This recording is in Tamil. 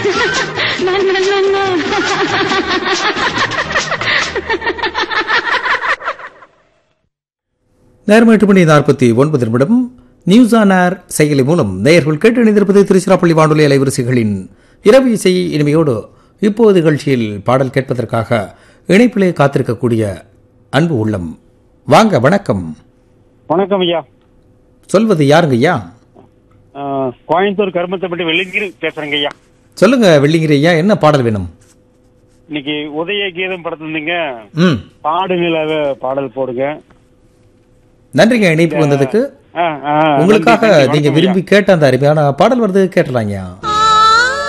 நேரம் எட்டு மணி நாற்பத்தி ஒன்பது நிமிடம் நியூஸ் ஆன் ஏர் செயலி மூலம் நேயர்கள் கேட்டு இணைந்திருப்பது திருச்சிராப்பள்ளி வானொலி அலைவரிசைகளின் இரவு இசை இனிமையோடு இப்போது நிகழ்ச்சியில் பாடல் கேட்பதற்காக இணைப்பிலே காத்திருக்கக்கூடிய அன்பு உள்ளம் வாங்க வணக்கம் வணக்கம் ஐயா சொல்வது யாருங்க ஐயா அஹ், கோயம்புத்தூர் கருமத்தைப்பட்டி வெள்ளிங்கிரி பேசுறேங்க ஐயா சொல்லுங்க வெள்ளிங்கிரி ஐயா என்ன பாடல் வேணும் இன்னைக்கு உதய கீதம் படத்துலீங்க ம் பாடு நிலவ பாடல் போடுங்க நன்றிங்க இணைப்பு வந்ததுக்கு அஹ், அஹ், உங்களுக்காக நன்றி, நன்றி, நீங்க வணக்கம் ஐயா. விரும்பி கேட்ட அந்த அருமையான பாடல் வருது கேட்டலாங்க